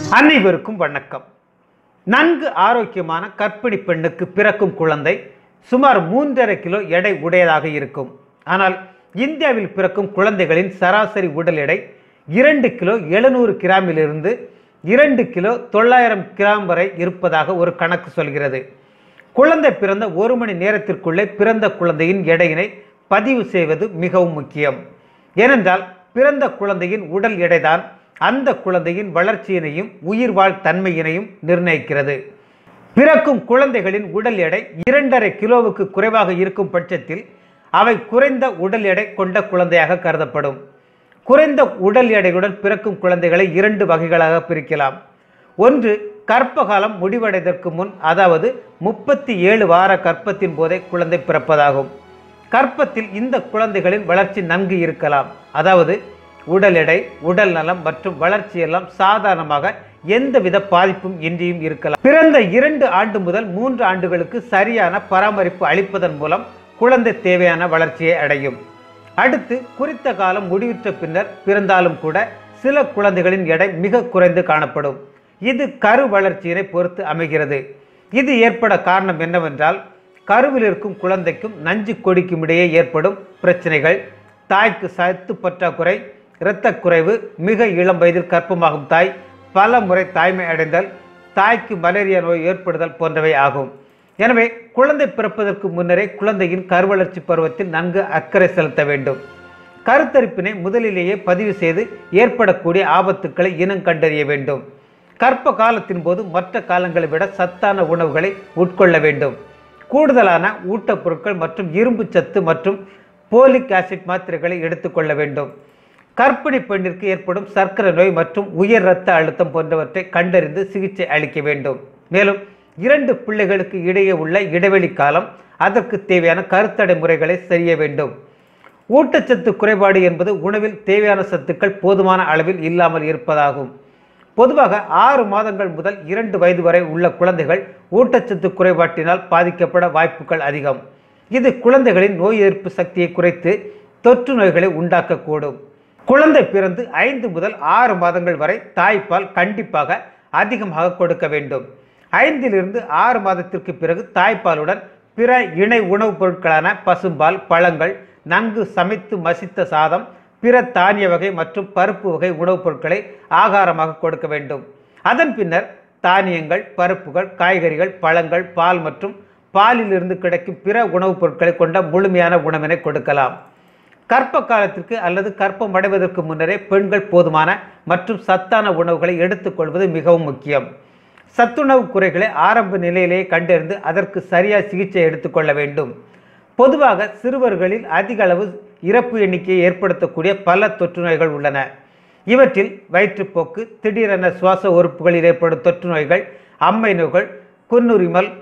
அனைவருக்கும் வணக்கம் நன்கு ஆரோக்கியமான கர்ப்பிணி பெண்ணுக்கு பிறக்கும் குழந்தை சுமார் மூன்றரை கிலோ எடை உடையதாக இருக்கும் ஆனால் இந்தியாவில் பிறக்கும் குழந்தைகளின் சராசரி உடல் எடை இரண்டு கிலோ எழுநூறு கிராமிலிருந்து இரண்டு கிலோ தொள்ளாயிரம் கிராம் வரை இருப்பதாக ஒரு கணக்கு சொல்கிறது குழந்தை பிறந்த ஒரு மணி நேரத்திற்குள்ளே பிறந்த குழந்தையின் எடையினை பதிவு செய்வது மிகவும் முக்கியம் ஏனென்றால் பிறந்த குழந்தையின் உடல் எடைதான் அந்த குழந்தையின் வளர்ச்சியினையும் உயிர்வாழ் தன்மையினையும் நிர்ணயிக்கிறது பிறக்கும் குழந்தைகளின் உடல் எடை இரண்டரை கிலோவுக்கு குறைவாக இருக்கும் பட்சத்தில் அவை குறைந்த உடல் எடை கொண்ட குழந்தையாக கருதப்படும் குறைந்த உடல் எடையுடன் பிறக்கும் குழந்தைகளை இரண்டு வகைகளாக பிரிக்கலாம் ஒன்று கர்ப்பகாலம் முடிவடைவதற்கு முன் அதாவது முப்பத்தி ஏழு வார கர்ப்பத்தின் போதே குழந்தை பிறப்பதாகும் கர்ப்பத்தில் இந்த குழந்தைகளின் வளர்ச்சி நன்கு இருக்கலாம் அதாவது உடல் எடை உடல் நலம் மற்றும் வளர்ச்சியெல்லாம் சாதாரணமாக எந்தவித பாதிப்பும் இன்றியும் இருக்கலாம் பிறந்த இரண்டு ஆண்டு முதல் மூன்று ஆண்டுகளுக்கு சரியான பராமரிப்பு அளிப்பதன் மூலம் குழந்தை தேவையான வளர்ச்சியை அடையும் அடுத்து குறித்த காலம் முடிவுற்ற பின்னர் பிறந்தாலும் கூட சில குழந்தைகளின் எடை மிக குறைந்து காணப்படும் இது கரு வளர்ச்சியினை பொறுத்து அமைகிறது இது ஏற்பட காரணம் என்னவென்றால் கருவில் இருக்கும் குழந்தைக்கும் நஞ்சு கொடிக்கும் இடையே ஏற்படும் பிரச்சனைகள் தாய்க்கு சத்து பற்றாக்குறை இரத்தக் குறைவு மிக இளம் வயதில் கர்ப்பமாகும் தாய் பல முறை தாய்மை அடைதல் தாய்க்கு மலேரியா நோய் ஏற்படுதல் போன்றவை ஆகும் எனவே குழந்தை பிறப்பதற்கு முன்னரே குழந்தையின் கருவளர்ச்சி பருவத்தில் நன்கு அக்கறை செலுத்த வேண்டும் கருத்தரிப்பினை முதலிலேயே பதிவு செய்து ஏற்படக்கூடிய ஆபத்துக்களை இனம் கண்டறிய வேண்டும் கர்ப்ப காலத்தின் போது மற்ற காலங்களை விட சத்தான உணவுகளை உட்கொள்ள வேண்டும் கூடுதலான ஊட்டப்பொருட்கள் மற்றும் இரும்பு சத்து மற்றும் போலிக் ஆசிட் மாத்திரைகளை எடுத்துக்கொள்ள வேண்டும் கர்ப்பிணி பெண்ணிற்கு ஏற்படும் சர்க்கரை நோய் மற்றும் உயர் இரத்த அழுத்தம் போன்றவற்றை கண்டறிந்து சிகிச்சை அளிக்க வேண்டும் மேலும் இரண்டு பிள்ளைகளுக்கு இடையே உள்ள இடைவெளி காலம் அதற்கு தேவையான கருத்தடை முறைகளை செய்ய வேண்டும் ஊட்டச்சத்து குறைபாடு என்பது உணவில் தேவையான சத்துக்கள் போதுமான அளவில் இல்லாமல் இருப்பதாகும் பொதுவாக ஆறு மாதங்கள் முதல் இரண்டு வயது வரை உள்ள குழந்தைகள் ஊட்டச்சத்து குறைபாட்டினால் பாதிக்கப்பட வாய்ப்புகள் அதிகம் இது குழந்தைகளின் நோய் எதிர்ப்பு சக்தியை குறைத்து தொற்று நோய்களை உண்டாக்கக்கூடும் குழந்தை பிறந்து ஐந்து முதல் ஆறு மாதங்கள் வரை தாய்ப்பால் கண்டிப்பாக அதிகமாக கொடுக்க வேண்டும் ஐந்திலிருந்து ஆறு மாதத்திற்கு பிறகு தாய்ப்பாலுடன் பிற இணை உணவுப் பொருட்களான பசும்பால் பழங்கள் நன்கு சமைத்து மசித்த சாதம் பிற தானிய வகை மற்றும் பருப்பு வகை உணவுப் பொருட்களை ஆகாரமாக கொடுக்க வேண்டும் அதன் பின்னர் தானியங்கள் பருப்புகள் காய்கறிகள் பழங்கள் பால் மற்றும் பாலிலிருந்து கிடைக்கும் பிற உணவுப் பொருட்களை கொண்ட முழுமையான உணவினை கொடுக்கலாம் கர்ப்ப காலத்திற்கு அல்லது கர்ப்பம் அடைவதற்கு முன்னரே பெண்கள் போதுமான மற்றும் சத்தான உணவுகளை எடுத்துக்கொள்வது மிகவும் முக்கியம் சத்துணவு குறைகளை ஆரம்ப நிலையிலேயே கண்டறிந்து அதற்கு சரியாக சிகிச்சை எடுத்துக்கொள்ள வேண்டும் பொதுவாக சிறுவர்களில் அதிக அளவு இறப்பு எண்ணிக்கையை ஏற்படுத்தக்கூடிய பல தொற்று நோய்கள் உள்ளன இவற்றில் வயிற்றுப்போக்கு திடீரென சுவாச உறுப்புகளில் ஏற்படும் தொற்று நோய்கள் அம்மை நோய்கள் குன்னுரிமல்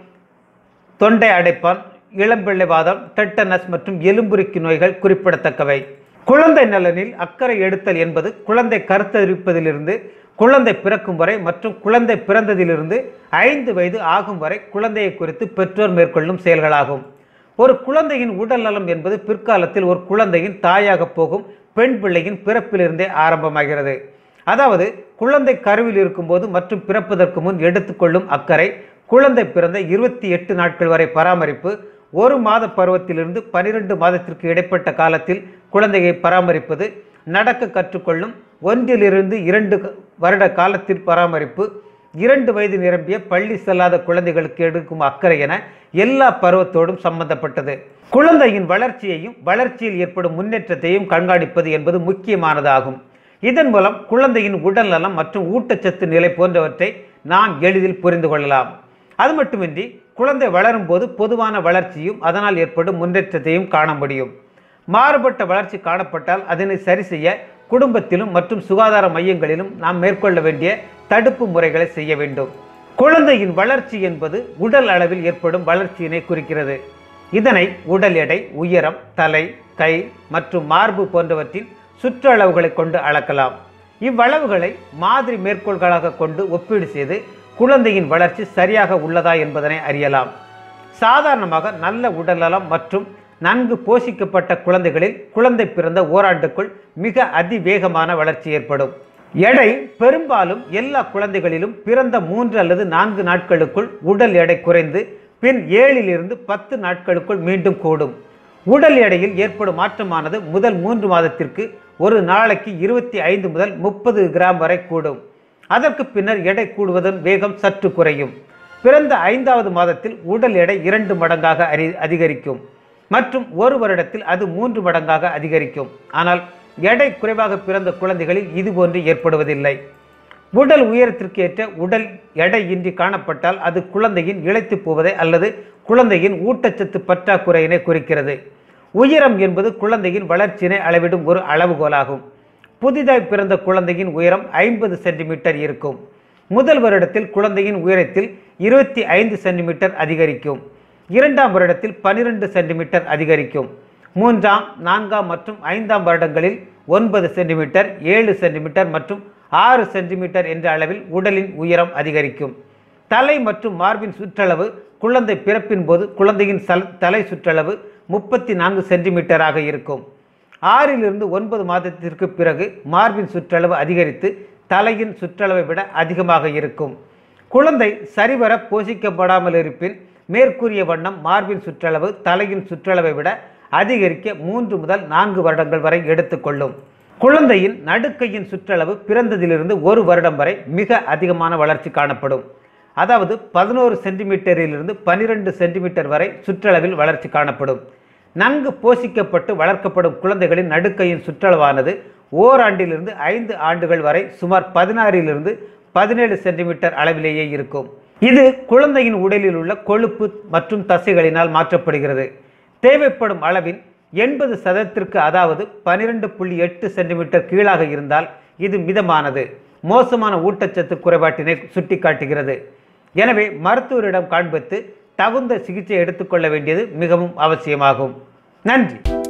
தொண்டை அடைப்பான் இளம்பிள்ளைவாதம் டெட்டனஸ் மற்றும் எலும்புருக்கி நோய்கள் குறிப்பிடத்தக்கவை குழந்தை நலனில் அக்கறை எடுத்தல் என்பது குழந்தை கருத்தரிப்பதிலிருந்து குழந்தை பிறக்கும் வரை மற்றும் குழந்தை பிறந்ததிலிருந்து ஐந்து வயது ஆகும் வரை குழந்தையை குறித்து பெற்றோர் மேற்கொள்ளும் செயல்களாகும் ஒரு குழந்தையின் உடல் நலம் என்பது பிற்காலத்தில் ஒரு குழந்தையின் தாயாக போகும் பெண் பிள்ளையின் பிறப்பிலிருந்தே ஆரம்பமாகிறது அதாவது குழந்தை கருவில் இருக்கும்போது மற்றும் பிறப்பதற்கு முன் எடுத்துக்கொள்ளும் அக்கறை குழந்தை பிறந்த இருபத்தி எட்டு நாட்கள் வரை பராமரிப்பு ஒரு மாத பருவத்திலிருந்து பனிரெண்டு மாதத்திற்கு இடைப்பட்ட காலத்தில் குழந்தையை பராமரிப்பது நடக்க கற்றுக்கொள்ளும் ஒன்றிலிருந்து இரண்டு வருட காலத்தில் பராமரிப்பு இரண்டு வயது நிரம்பிய பள்ளி செல்லாத குழந்தைகளுக்கு எடுக்கும் அக்கறை என எல்லா பருவத்தோடும் சம்பந்தப்பட்டது குழந்தையின் வளர்ச்சியையும் வளர்ச்சியில் ஏற்படும் முன்னேற்றத்தையும் கண்காணிப்பது என்பது முக்கியமானதாகும் இதன் மூலம் குழந்தையின் உடல் நலம் மற்றும் ஊட்டச்சத்து நிலை போன்றவற்றை நாம் எளிதில் புரிந்து கொள்ளலாம் அது மட்டுமின்றி குழந்தை வளரும் போது பொதுவான வளர்ச்சியும் அதனால் ஏற்படும் முன்னேற்றத்தையும் காண முடியும் மாறுபட்ட வளர்ச்சி காணப்பட்டால் அதனை சரி செய்ய குடும்பத்திலும் மற்றும் சுகாதார மையங்களிலும் நாம் மேற்கொள்ள வேண்டிய தடுப்பு முறைகளை செய்ய வேண்டும் குழந்தையின் வளர்ச்சி என்பது உடல் அளவில் ஏற்படும் வளர்ச்சியினை குறிக்கிறது இதனை உடல் எடை உயரம் தலை கை மற்றும் மார்பு போன்றவற்றின் சுற்றளவுகளை கொண்டு அளக்கலாம் இவ்வளவுகளை மாதிரி மேற்கோள்களாக கொண்டு ஒப்பீடு செய்து குழந்தையின் வளர்ச்சி சரியாக உள்ளதா என்பதனை அறியலாம் சாதாரணமாக நல்ல உடல்நலம் மற்றும் நன்கு போஷிக்கப்பட்ட குழந்தைகளில் குழந்தை பிறந்த ஓராண்டுக்குள் மிக அதிவேகமான வளர்ச்சி ஏற்படும் எடை பெரும்பாலும் எல்லா குழந்தைகளிலும் பிறந்த மூன்று அல்லது நான்கு நாட்களுக்குள் உடல் எடை குறைந்து பின் ஏழிலிருந்து பத்து நாட்களுக்குள் மீண்டும் கூடும் உடல் எடையில் ஏற்படும் மாற்றமானது முதல் மூன்று மாதத்திற்கு ஒரு நாளைக்கு இருபத்தி ஐந்து முதல் முப்பது கிராம் வரை கூடும் அதற்கு பின்னர் எடை கூடுவதன் வேகம் சற்று குறையும் பிறந்த ஐந்தாவது மாதத்தில் உடல் எடை இரண்டு மடங்காக அறி அதிகரிக்கும் மற்றும் ஒரு வருடத்தில் அது மூன்று மடங்காக அதிகரிக்கும் ஆனால் எடை குறைவாக பிறந்த குழந்தைகளில் இதுபோன்று ஏற்படுவதில்லை உடல் உயரத்திற்கு ஏற்ற உடல் எடை இன்றி காணப்பட்டால் அது குழந்தையின் இழைத்து போவதை அல்லது குழந்தையின் ஊட்டச்சத்து பற்றாக்குறையினை குறிக்கிறது உயரம் என்பது குழந்தையின் வளர்ச்சியினை அளவிடும் ஒரு அளவுகோலாகும் புதிதாய் பிறந்த குழந்தையின் உயரம் ஐம்பது சென்டிமீட்டர் இருக்கும் முதல் வருடத்தில் குழந்தையின் உயரத்தில் இருபத்தி ஐந்து சென்டிமீட்டர் அதிகரிக்கும் இரண்டாம் வருடத்தில் பனிரெண்டு சென்டிமீட்டர் அதிகரிக்கும் மூன்றாம் நான்காம் மற்றும் ஐந்தாம் வருடங்களில் ஒன்பது சென்டிமீட்டர் ஏழு சென்டிமீட்டர் மற்றும் ஆறு சென்டிமீட்டர் என்ற அளவில் உடலின் உயரம் அதிகரிக்கும் தலை மற்றும் மார்பின் சுற்றளவு குழந்தை பிறப்பின் போது குழந்தையின் சல் தலை சுற்றளவு முப்பத்தி நான்கு சென்டிமீட்டராக இருக்கும் ஆறிலிருந்து ஒன்பது மாதத்திற்கு பிறகு மார்பின் சுற்றளவு அதிகரித்து தலையின் சுற்றளவை விட அதிகமாக இருக்கும் குழந்தை சரிவர போஷிக்கப்படாமல் இருப்பின் மேற்கூறிய வண்ணம் மார்பின் சுற்றளவு தலையின் சுற்றளவை விட அதிகரிக்க மூன்று முதல் நான்கு வருடங்கள் வரை எடுத்துக்கொள்ளும் குழந்தையின் நடுக்கையின் சுற்றளவு பிறந்ததிலிருந்து ஒரு வருடம் வரை மிக அதிகமான வளர்ச்சி காணப்படும் அதாவது பதினோரு சென்டிமீட்டரிலிருந்து பனிரெண்டு சென்டிமீட்டர் வரை சுற்றளவில் வளர்ச்சி காணப்படும் நன்கு போஷிக்கப்பட்டு வளர்க்கப்படும் குழந்தைகளின் நடுக்கையின் சுற்றளவானது ஓராண்டிலிருந்து ஐந்து ஆண்டுகள் வரை சுமார் பதினாறிலிருந்து பதினேழு சென்டிமீட்டர் அளவிலேயே இருக்கும் இது குழந்தையின் உடலில் உள்ள கொழுப்பு மற்றும் தசைகளினால் மாற்றப்படுகிறது தேவைப்படும் அளவின் எண்பது சதத்திற்கு அதாவது பனிரெண்டு புள்ளி எட்டு சென்டிமீட்டர் கீழாக இருந்தால் இது மிதமானது மோசமான ஊட்டச்சத்து குறைபாட்டினை சுட்டிக்காட்டுகிறது எனவே மருத்துவரிடம் காண்பித்து தகுந்த சிகிச்சை எடுத்துக்கொள்ள வேண்டியது மிகவும் அவசியமாகும் நன்றி